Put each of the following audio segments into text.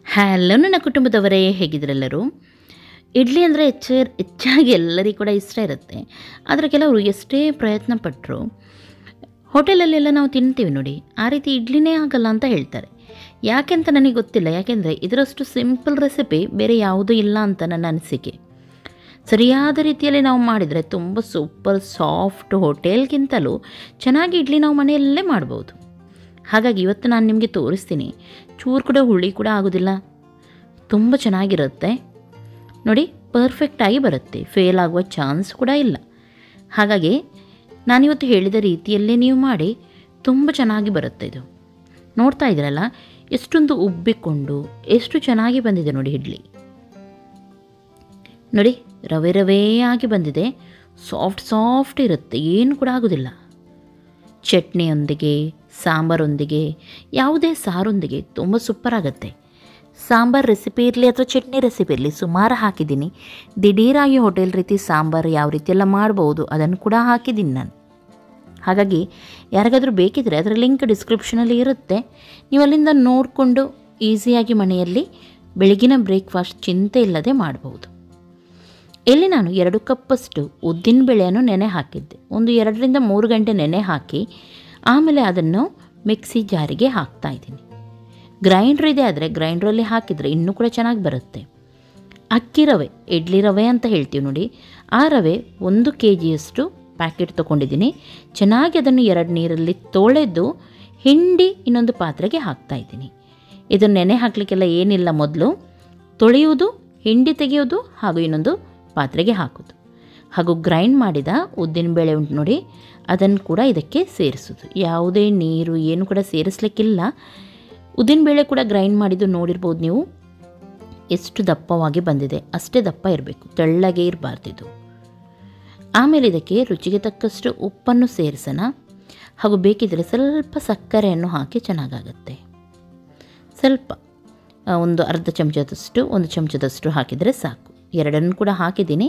hello ನನ್ನ ಕುಟುಂಬದವರೇ ಹೇಗಿದ್ರೆಲ್ಲರೂ ಇಡ್ಲಿ ಅಂದರೆ ಹೆಚ್ಚ ಹೆಚ್ಚಾಗಿ ಎಲ್ಲರಿಗೂ ಕೂಡ ಇಷ್ಟ ಇರುತ್ತೆ ಆದರೆ ಕೆಲವರು ಎಷ್ಟೇ ಪ್ರಯತ್ನ ಪಟ್ಟರು ಹೋಟೆಲಲ್ಲೆಲ್ಲ ನಾವು ತಿಂತೀವಿ ನೋಡಿ ಆ ರೀತಿ ಇಡ್ಲಿನೇ ಆಗಲ್ಲ ಅಂತ ಹೇಳ್ತಾರೆ ಯಾಕೆಂತ ನನಗೆ ಗೊತ್ತಿಲ್ಲ ಯಾಕೆಂದರೆ ಇದರಷ್ಟು ಸಿಂಪಲ್ ರೆಸಿಪಿ ಬೇರೆ ಯಾವುದೂ ಇಲ್ಲ ಅಂತ ನನ್ನ ಅನಿಸಿಕೆ ಸರಿಯಾದ ರೀತಿಯಲ್ಲಿ ನಾವು ಮಾಡಿದರೆ ತುಂಬ ಸೂಪರ್ ಸಾಫ್ಟ್ ಹೋಟೆಲ್ಗಿಂತಲೂ ಚೆನ್ನಾಗಿ ಇಡ್ಲಿ ನಾವು ಮನೆಯಲ್ಲೇ ಮಾಡ್ಬೋದು ಹಾಗಾಗಿ ಇವತ್ತು ನಾನು ನಿಮಗೆ ತೋರಿಸ್ತೀನಿ ಚೂರು ಕೂಡ ಹುಳಿ ಕೂಡ ಆಗೋದಿಲ್ಲ ತುಂಬ ಚೆನ್ನಾಗಿರುತ್ತೆ ನೋಡಿ ಪರ್ಫೆಕ್ಟಾಗಿ ಬರುತ್ತೆ ಫೇಲ್ ಆಗುವ ಚಾನ್ಸ್ ಕೂಡ ಇಲ್ಲ ಹಾಗಾಗಿ ನಾನಿವತ್ತು ಹೇಳಿದ ರೀತಿಯಲ್ಲೇ ನೀವು ಮಾಡಿ ತುಂಬ ಚೆನ್ನಾಗಿ ಬರುತ್ತೆ ಇದು ನೋಡ್ತಾ ಇದ್ದೀರಲ್ಲ ಎಷ್ಟೊಂದು ಉಬ್ಬಿಕೊಂಡು ಎಷ್ಟು ಚೆನ್ನಾಗಿ ಬಂದಿದೆ ನೋಡಿ ಇಡ್ಲಿ ನೋಡಿ ರವೆ ರವೆ ಆಗಿ ಬಂದಿದೆ ಸಾಫ್ಟ್ ಸಾಫ್ಟ್ ಇರುತ್ತೆ ಏನು ಕೂಡ ಆಗೋದಿಲ್ಲ ಚಟ್ನಿಯೊಂದಿಗೆ ಸಾಂಬಾರೊಂದಿಗೆ ಯಾವುದೇ ಸಾರೊಂದಿಗೆ ತುಂಬ ಸೂಪರ್ ಆಗುತ್ತೆ ಸಾಂಬಾರು ರೆಸಿಪಿ ಇರಲಿ ಅಥವಾ ಚಟ್ನಿ ರೆಸಿಪಿ ಇರಲಿ ಸುಮಾರು ಹಾಕಿದ್ದೀನಿ ದಿಢೀರಾಗಿ ಹೋಟೆಲ್ ರೀತಿ ಸಾಂಬಾರು ಯಾವ ರೀತಿ ಎಲ್ಲ ಮಾಡ್ಬೋದು ಅದನ್ನು ಕೂಡ ಹಾಕಿದ್ದೀನಿ ನಾನು ಹಾಗಾಗಿ ಯಾರಿಗಾದರೂ ಬೇಕಿದ್ದರೆ ಅದರ ಲಿಂಕ್ ಡಿಸ್ಕ್ರಿಪ್ಷನಲ್ಲಿ ಇರುತ್ತೆ ನೀವು ಅಲ್ಲಿಂದ ನೋಡಿಕೊಂಡು ಈಸಿಯಾಗಿ ಮನೆಯಲ್ಲಿ ಬೆಳಗಿನ ಬ್ರೇಕ್ಫಾಸ್ಟ್ ಚಿಂತೆ ಇಲ್ಲದೆ ಮಾಡ್ಬೋದು ಇಲ್ಲಿ ನಾನು ಎರಡು ಕಪ್ಪಷ್ಟು ಉದ್ದಿನ ಬೇಳೆಯನ್ನು ನೆನೆ ಹಾಕಿದ್ದೆ ಒಂದು ಎರಡರಿಂದ ಮೂರು ಗಂಟೆ ನೆನೆ ಹಾಕಿ ಆಮೇಲೆ ಅದನ್ನು ಮಿಕ್ಸಿ ಜಾರಿಗೆ ಹಾಕ್ತಾ ಇದ್ದೀನಿ ಗ್ರೈಂಡ್ರ್ ಇದೆ ಆದರೆ ಗ್ರೈಂಡ್ರಲ್ಲಿ ಹಾಕಿದರೆ ಇನ್ನೂ ಕೂಡ ಚೆನ್ನಾಗಿ ಬರುತ್ತೆ ಅಕ್ಕಿ ರವೆ ಇಡ್ಲಿ ರವೆ ಅಂತ ಹೇಳ್ತೀವಿ ನೋಡಿ ಆ ರವೆ ಒಂದು ಕೆ ಜಿಯಷ್ಟು ಪ್ಯಾಕೆಟ್ ತೊಗೊಂಡಿದ್ದೀನಿ ಚೆನ್ನಾಗಿ ಅದನ್ನು ಎರಡು ನೀರಲ್ಲಿ ತೊಳೆದು ಹಿಂಡಿ ಇನ್ನೊಂದು ಪಾತ್ರೆಗೆ ಹಾಕ್ತಾ ಇದ್ದೀನಿ ಇದನ್ನು ನೆನೆ ಹಾಕಲಿಕ್ಕೆಲ್ಲ ಏನಿಲ್ಲ ಮೊದಲು ತೊಳೆಯುವುದು ಹಿಂಡಿ ತೆಗೆಯೋದು ಹಾಗೂ ಇನ್ನೊಂದು ಪಾತ್ರೆಗೆ ಹಾಕೋದು ಹಾಗೂ ಗ್ರೈಂಡ್ ಮಾಡಿದ ಉದ್ದಿನಬೇಳೆ ಉಂಟು ನೋಡಿ ಅದನ್ನು ಕೂಡ ಇದಕ್ಕೆ ಸೇರಿಸೋದು ಯಾವುದೇ ನೀರು ಏನು ಕೂಡ ಸೇರಿಸ್ಲಿಕ್ಕಿಲ್ಲ ಉದ್ದಿನಬೇಳೆ ಕೂಡ ಗ್ರೈಂಡ್ ಮಾಡಿದ್ದು ನೋಡಿರ್ಬೋದು ನೀವು ಎಷ್ಟು ದಪ್ಪವಾಗಿ ಬಂದಿದೆ ಅಷ್ಟೇ ದಪ್ಪ ಇರಬೇಕು ತೆಳ್ಳಗೆ ಇರಬಾರ್ದಿದು ಆಮೇಲೆ ಇದಕ್ಕೆ ರುಚಿಗೆ ತಕ್ಕಷ್ಟು ಉಪ್ಪನ್ನು ಸೇರಿಸೋಣ ಹಾಗೂ ಬೇಕಿದ್ದರೆ ಸ್ವಲ್ಪ ಸಕ್ಕರೆಯನ್ನು ಹಾಕಿ ಚೆನ್ನಾಗಾಗತ್ತೆ ಸ್ವಲ್ಪ ಆ, ಒಂದು ಅರ್ಧ ಚಮಚದಷ್ಟು ಒಂದು ಚಮಚದಷ್ಟು ಹಾಕಿದರೆ ಸಾಕು ಎರಡನ್ನು ಕೂಡ ಹಾಕಿದ್ದೀನಿ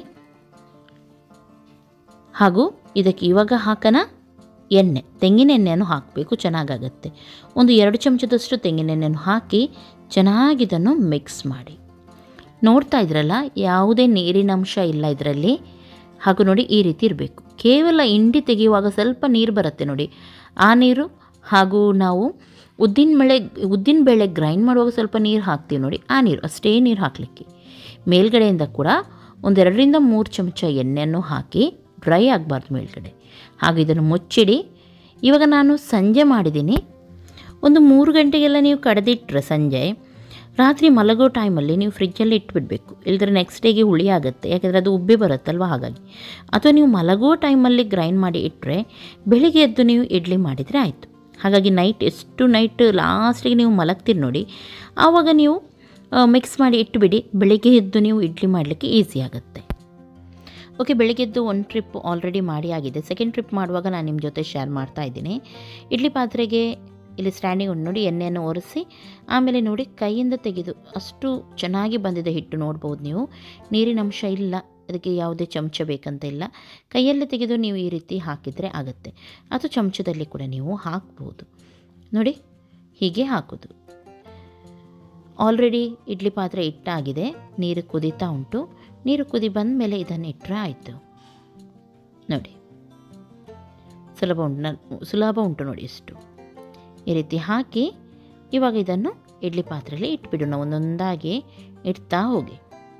ಹಾಗೂ ಇದಕ್ಕೆ ಇವಾಗ ಹಾಕೋಣ ಎಣ್ಣೆ ತೆಂಗಿನ ಎಣ್ಣೆಯನ್ನು ಹಾಕಬೇಕು ಚೆನ್ನಾಗಾಗತ್ತೆ ಒಂದು ಎರಡು ಚಮಚದಷ್ಟು ತೆಂಗಿನ ಎಣ್ಣೆಯನ್ನು ಹಾಕಿ ಚೆನ್ನಾಗಿದನ್ನು ಮಿಕ್ಸ್ ಮಾಡಿ ನೋಡ್ತಾ ಇದ್ರಲ್ಲ ಯಾವುದೇ ನೀರಿನ ಅಂಶ ಇಲ್ಲ ಇದರಲ್ಲಿ ಹಾಗೂ ನೋಡಿ ಈ ರೀತಿ ಇರಬೇಕು ಕೇವಲ ಇಂಡಿ ತೆಗೆಯುವಾಗ ಸ್ವಲ್ಪ ನೀರು ಬರುತ್ತೆ ನೋಡಿ ಆ ನೀರು ಹಾಗೂ ನಾವು ಉದ್ದಿನ ಬೇಳೆ ಉದ್ದಿನ ಬೇಳೆ ಗ್ರೈಂಡ್ ಮಾಡುವಾಗ ಸ್ವಲ್ಪ ನೀರು ಹಾಕ್ತೀವಿ ನೋಡಿ ಆ ನೀರು ಅಷ್ಟೇ ನೀರು ಹಾಕಲಿಕ್ಕೆ ಮೇಲ್ಗಡೆಯಿಂದ ಕೂಡ ಒಂದೆರಡರಿಂದ ಮೂರು ಚಮಚ ಎಣ್ಣೆಯನ್ನು ಹಾಕಿ ಡ್ರೈ ಆಗಬಾರ್ದು ಮೇಲ್ಗಡೆ ಹಾಗೂ ಇದನ್ನು ಮುಚ್ಚಿಡಿ ಇವಾಗ ನಾನು ಸಂಜೆ ಮಾಡಿದ್ದೀನಿ ಒಂದು ಮೂರು ಗಂಟೆಗೆಲ್ಲ ನೀವು ಕಡ್ದಿಟ್ರೆ ಸಂಜೆ ರಾತ್ರಿ ಮಲಗೋ ಟೈಮಲ್ಲಿ ನೀವು ಫ್ರಿಜ್ಜಲ್ಲಿ ಇಟ್ಬಿಡಬೇಕು ಇಲ್ಲದ್ರೆ ನೆಕ್ಸ್ಟ್ ಡೇಗೆ ಹುಳಿ ಆಗುತ್ತೆ ಯಾಕೆಂದರೆ ಅದು ಉಬ್ಬಿ ಬರುತ್ತಲ್ವ ಹಾಗಾಗಿ ಅಥವಾ ನೀವು ಮಲಗೋ ಟೈಮಲ್ಲಿ ಗ್ರೈಂಡ್ ಮಾಡಿ ಇಟ್ಟರೆ ಬೆಳಿಗ್ಗೆ ಎದ್ದು ನೀವು ಇಡ್ಲಿ ಮಾಡಿದರೆ ಆಯಿತು ಹಾಗಾಗಿ ನೈಟ್ ಎಷ್ಟು ನೈಟ್ ಲಾಸ್ಟಿಗೆ ನೀವು ಮಲಗ್ತೀರಿ ನೋಡಿ ಆವಾಗ ನೀವು ಮಿಕ್ಸ್ ಮಾಡಿ ಇಟ್ಟುಬಿಡಿ ಬೆಳಿಗ್ಗೆ ಎದ್ದು ನೀವು ಇಡ್ಲಿ ಮಾಡಲಿಕ್ಕೆ ಈಸಿ ಆಗುತ್ತೆ ಓಕೆ ಬೆಳಿಗ್ಗೆದ್ದು ಒಂದು ಟ್ರಿಪ್ ಆಲ್ರೆಡಿ ಮಾಡಿ ಆಗಿದೆ ಸೆಕೆಂಡ್ ಟ್ರಿಪ್ ಮಾಡುವಾಗ ನಾನು ನಿಮ್ಮ ಜೊತೆ ಶೇರ್ ಮಾಡ್ತಾ ಇದ್ದೀನಿ ಇಡ್ಲಿ ಪಾತ್ರೆಗೆ ಇಲ್ಲಿ ಸ್ಟ್ಯಾಂಡಿಂಗ್ ಉಂಟು ನೋಡಿ ಎಣ್ಣೆಯನ್ನು ಒರೆಸಿ ಆಮೇಲೆ ನೋಡಿ ಕೈಯಿಂದ ತೆಗೆದು ಅಷ್ಟು ಚೆನ್ನಾಗಿ ಬಂದಿದೆ ಹಿಟ್ಟು ನೋಡ್ಬೋದು ನೀವು ನೀರಿನ ಅಂಶ ಇಲ್ಲ ಅದಕ್ಕೆ ಯಾವುದೇ ಚಮಚ ಬೇಕಂತ ಇಲ್ಲ ಕೈಯಲ್ಲೇ ತೆಗೆದು ನೀವು ಈ ರೀತಿ ಹಾಕಿದರೆ ಆಗುತ್ತೆ ಅಥವಾ ಚಮಚದಲ್ಲಿ ಕೂಡ ನೀವು ಹಾಕ್ಬೋದು ನೋಡಿ ಹೀಗೆ ಹಾಕೋದು ಆಲ್ರೆಡಿ ಇಡ್ಲಿ ಪಾತ್ರೆ ಇಟ್ಟಾಗಿದೆ ನೀರು ಕುದೀತಾ ಉಂಟು ನೀರು ಕುದಿ ಬಂದ ಮೇಲೆ ಇದನ್ನು ಇಟ್ಟರೆ ಆಯಿತು ನೋಡಿ ಸುಲಭ ಉಂಟು ನ- ಸುಲಭ ಉಂಟು ನೋಡಿ ಎಷ್ಟು ಈ ರೀತಿ ಹಾಕಿ ಇವಾಗ ಇದನ್ನು ಇಡ್ಲಿ ಪಾತ್ರೆಯಲ್ಲಿ ಇಟ್ಬಿಡೋಣ ಒಂದೊಂದಾಗಿ ಇಡ್ತಾ ಹೋಗಿ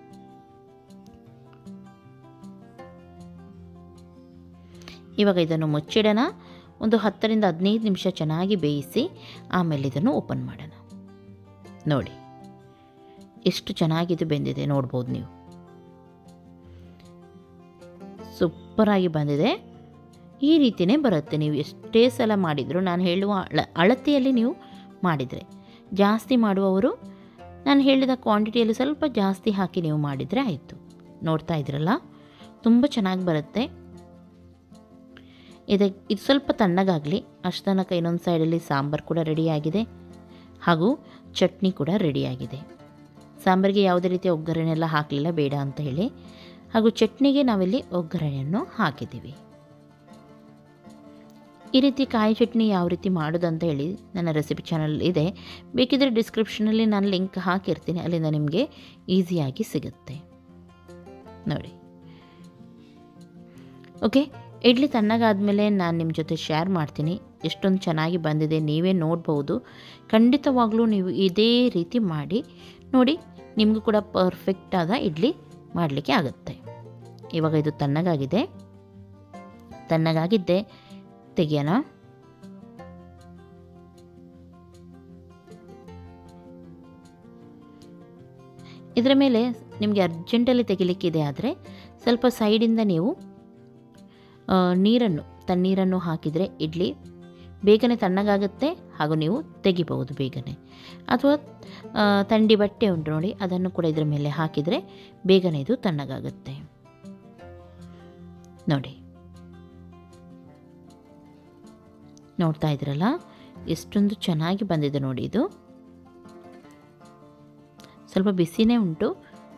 ಇವಾಗ ಇದನ್ನು ಮುಚ್ಚಿಡೋಣ ಒಂದು ಹತ್ತರಿಂದ ಹದಿನೈದು ನಿಮಿಷ ಚೆನ್ನಾಗಿ ಬೇಯಿಸಿ ಆಮೇಲೆ ಇದನ್ನು ಓಪನ್ ಮಾಡೋಣ ನೋಡಿ ಎಷ್ಟು ಚೆನ್ನಾಗಿದು ಬೆಂದಿದೆ ನೋಡ್ಬೋದು ನೀವು ಸೂಪರಾಗಿ ಬಂದಿದೆ ಈ ರೀತಿಯೇ ಬರುತ್ತೆ ನೀವು ಎಷ್ಟೇ ಸಲ ಮಾಡಿದರೂ ನಾನು ಹೇಳುವ ಅಳ ಅಳತೆಯಲ್ಲಿ ನೀವು ಮಾಡಿದರೆ ಜಾಸ್ತಿ ಮಾಡುವವರು ನಾನು ಹೇಳಿದ ಕ್ವಾಂಟಿಟಿಯಲ್ಲಿ ಸ್ವಲ್ಪ ಜಾಸ್ತಿ ಹಾಕಿ ನೀವು ಮಾಡಿದರೆ ಆಯಿತು ನೋಡ್ತಾ ಇದ್ರಲ್ಲ ತುಂಬ ಚೆನ್ನಾಗಿ ಬರುತ್ತೆ ಇದಕ್ಕೆ ಇದು ಸ್ವಲ್ಪ ತಣ್ಣಗಾಗಲಿ ಅಷ್ಟು ತನಕ ಇನ್ನೊಂದು ಸೈಡಲ್ಲಿ ಸಾಂಬಾರು ಕೂಡ ರೆಡಿಯಾಗಿದೆ ಹಾಗೂ ಚಟ್ನಿ ಕೂಡ ರೆಡಿಯಾಗಿದೆ ಸಾಂಬಾರಿಗೆ ಯಾವುದೇ ರೀತಿಯ ಒಗ್ಗರಣೆಲ್ಲ ಹಾಕಲಿಲ್ಲ ಬೇಡ ಅಂತ ಹೇಳಿ ಹಾಗೂ ಚಟ್ನಿಗೆ ನಾವಿಲ್ಲಿ ಒಗ್ಗರಣೆಯನ್ನು ಹಾಕಿದ್ದೀವಿ ಈ ರೀತಿ ಕಾಯಿ ಚಟ್ನಿ ಯಾವ ರೀತಿ ಮಾಡೋದು ಅಂತ ಹೇಳಿ ನನ್ನ ರೆಸಿಪಿ ಚಾನಲ್ ಇದೆ ಬೇಕಿದ್ರೆ ಡಿಸ್ಕ್ರಿಪ್ಷನಲ್ಲಿ ನಾನು ಲಿಂಕ್ ಹಾಕಿರ್ತೀನಿ ಅಲ್ಲಿಂದ ನಿಮಗೆ ಈಸಿಯಾಗಿ ಸಿಗುತ್ತೆ ನೋಡಿ ಓಕೆ ಇಡ್ಲಿ ತಣ್ಣಗಾದ್ಮೇಲೆ ನಾನು ನಿಮ್ಮ ಜೊತೆ ಶೇರ್ ಮಾಡ್ತೀನಿ ಎಷ್ಟೊಂದು ಚೆನ್ನಾಗಿ ಬಂದಿದೆ ನೀವೇ ನೋಡ್ಬೋದು ಖಂಡಿತವಾಗ್ಲೂ ನೀವು ಇದೇ ರೀತಿ ಮಾಡಿ ನೋಡಿ ನಿಮಗೂ ಕೂಡ ಪರ್ಫೆಕ್ಟಾದ ಇಡ್ಲಿ ಮಾಡಲಿಕ್ಕೆ ಆಗುತ್ತೆ ಇವಾಗ ಇದು ತಣ್ಣಗಾಗಿದೆ ತಣ್ಣಗಾಗಿದ್ದೆ ತೆಗಿಯೋಣ ಇದರ ಮೇಲೆ ನಿಮಗೆ ಅರ್ಜೆಂಟಲ್ಲಿ ತೆಗಿಲಿಕ್ಕಿದೆ ಆದರೆ ಸ್ವಲ್ಪ ಸೈಡಿಂದ ನೀವು ಆ, ನೀರನ್ನು ತಣ್ಣೀರನ್ನು ಹಾಕಿದರೆ ಇಡ್ಲಿ ಬೇಗನೆ ತಣ್ಣಗಾಗುತ್ತೆ ಹಾಗೂ ನೀವು ತೆಗಿಬಹುದು ಬೇಗನೆ ಅಥವಾ ಆ, ಥಂಡಿ ಬಟ್ಟೆ ಉಂಟು ನೋಡಿ ಅದನ್ನು ಕೂಡ ಇದರ ಮೇಲೆ ಹಾಕಿದರೆ ಬೇಗನೆ ಇದು ತಣ್ಣಗಾಗುತ್ತೆ ನೋಡಿ ನೋಡ್ತಾ ಇದ್ದೀರಲ್ಲ ಎಷ್ಟೊಂದು ಚೆನ್ನಾಗಿ ಬಂದಿದೆ ನೋಡಿ ಇದು ಸ್ವಲ್ಪ ಬಿಸಿನೇ ಉಂಟು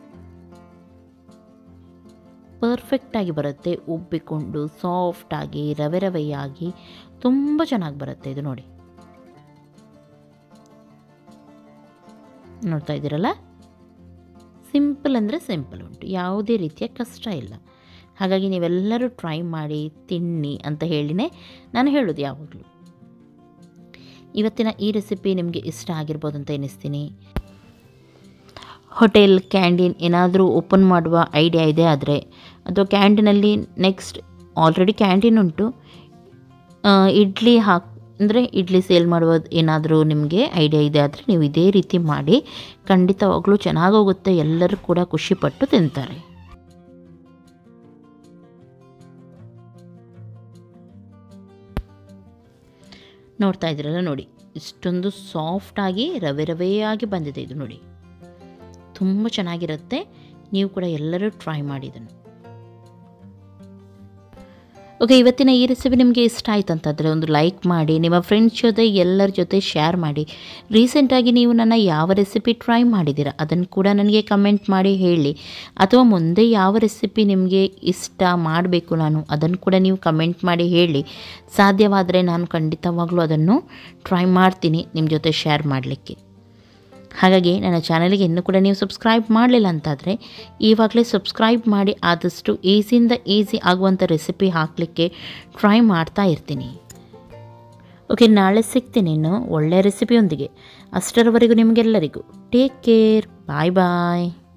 ಪರ್ಫೆಕ್ಟಾಗಿ ಬರುತ್ತೆ ಉಬ್ಬಿಕೊಂಡು ಸಾಫ್ಟಾಗಿ ರವೆ ರವೆಯಾಗಿ ತುಂಬ ಚೆನ್ನಾಗಿ ಬರುತ್ತೆ ಇದು ನೋಡಿ ನೋಡ್ತಾ ಇದ್ದೀರಲ್ಲ ಸಿಂಪಲ್ ಅಂದರೆ ಸಿಂಪಲ್ ಉಂಟು ಯಾವುದೇ ರೀತಿಯ ಕಷ್ಟ ಇಲ್ಲ ಹಾಗಾಗಿ ನೀವೆಲ್ಲರೂ ಟ್ರೈ ಮಾಡಿ ತಿನ್ನಿ ಅಂತ ಹೇಳಿನೇ ನಾನು ಹೇಳೋದು ಯಾವಾಗಲೂ ಇವತ್ತಿನ ಈ ರೆಸಿಪಿ ನಿಮಗೆ ಇಷ್ಟ ಆಗಿರ್ಬೋದು ಅಂತ ಎನಿಸ್ತೀನಿ ಹೋಟೆಲ್ ಕ್ಯಾಂಟೀನ್ ಏನಾದರೂ ಓಪನ್ ಮಾಡುವ ಐಡಿಯಾ ಇದೆ ಆದರೆ ಅಥವಾ ಕ್ಯಾಂಟೀನಲ್ಲಿ ನೆಕ್ಸ್ಟ್ ಆಲ್ರೆಡಿ ಕ್ಯಾಂಟೀನ್ ಉಂಟು ಆ, ಇಡ್ಲಿ ಹಾಕ್ ಅಂದರೆ ಇಡ್ಲಿ ಸೇಲ್ ಮಾಡುವ ಏನಾದರೂ ನಿಮಗೆ ಐಡಿಯಾ ಇದೆ ಆದರೆ ನೀವು ಇದೇ ರೀತಿ ಮಾಡಿ ಖಂಡಿತವಾಗ್ಲೂ ಚೆನ್ನಾಗೋಗುತ್ತೆ ಎಲ್ಲರೂ ಕೂಡ ಖುಷಿಪಟ್ಟು ತಿಂತಾರೆ ನೋಡ್ತಾ ಇದ್ದೀರಲ್ಲ ನೋಡಿ ಇಷ್ಟೊಂದು ಸಾಫ್ಟಾಗಿ ರವೆ ರವೆಯಾಗಿ ಬಂದಿದೆ ಇದು ನೋಡಿ ತುಂಬ ಚೆನ್ನಾಗಿರುತ್ತೆ ನೀವು ಕೂಡ ಎಲ್ಲರೂ ಟ್ರೈ ಮಾಡಿ ಇದನ್ನು ಓಕೆ ಇವತ್ತಿನ ಈ ರೆಸಿಪಿ ನಿಮಗೆ ಇಷ್ಟ ಆಯ್ತು ಅಂತಂದರೆ ಒಂದು ಲೈಕ್ ಮಾಡಿ ನಿಮ್ಮ ಫ್ರೆಂಡ್ಸ್ ಜೊತೆ ಎಲ್ಲರ ಜೊತೆ ಶೇರ್ ಮಾಡಿ ರೀಸೆಂಟಾಗಿ ನೀವು ನನ್ನ ಯಾವ ರೆಸಿಪಿ ಟ್ರೈ ಮಾಡಿದ್ದೀರಾ ಅದನ್ನು ಕೂಡ ನನಗೆ ಕಮೆಂಟ್ ಮಾಡಿ ಹೇಳಿ ಅಥವಾ ಮುಂದೆ ಯಾವ ರೆಸಿಪಿ ನಿಮಗೆ ಇಷ್ಟ ಮಾಡಬೇಕು ನಾನು ಅದನ್ನು ಕೂಡ ನೀವು ಕಮೆಂಟ್ ಮಾಡಿ ಹೇಳಿ ಸಾಧ್ಯವಾದರೆ ನಾನು ಖಂಡಿತವಾಗ್ಲೂ ಅದನ್ನು ಟ್ರೈ ಮಾಡ್ತೀನಿ ನಿಮ್ಮ ಜೊತೆ ಶೇರ್ ಮಾಡಲಿಕ್ಕೆ ಹಾಗಾಗಿ ನನ್ನ ಚಾನಲ್ಗೆ ಇನ್ನೂ ಕೂಡ ನೀವು ಸಬ್ಸ್ಕ್ರೈಬ್ ಮಾಡಲಿಲ್ಲ ಅಂತಾದರೆ ಇವಾಗಲೇ ಸಬ್ಸ್ಕ್ರೈಬ್ ಮಾಡಿ ಆದಷ್ಟು ಈಸಿಯಿಂದ ಈಸಿ ಆಗುವಂಥ ರೆಸಿಪಿ ಹಾಕಲಿಕ್ಕೆ ಟ್ರೈ ಮಾಡ್ತಾ ಇರ್ತೀನಿ ಓಕೆ ನಾಳೆ ಸಿಗ್ತೀನಿ ಇನ್ನು ಒಳ್ಳೆಯ ರೆಸಿಪಿಯೊಂದಿಗೆ ಅಷ್ಟರವರೆಗೂ ನಿಮಗೆಲ್ಲರಿಗೂ ಟೇಕ್ ಕೇರ್ ಬಾಯ್ ಬಾಯ್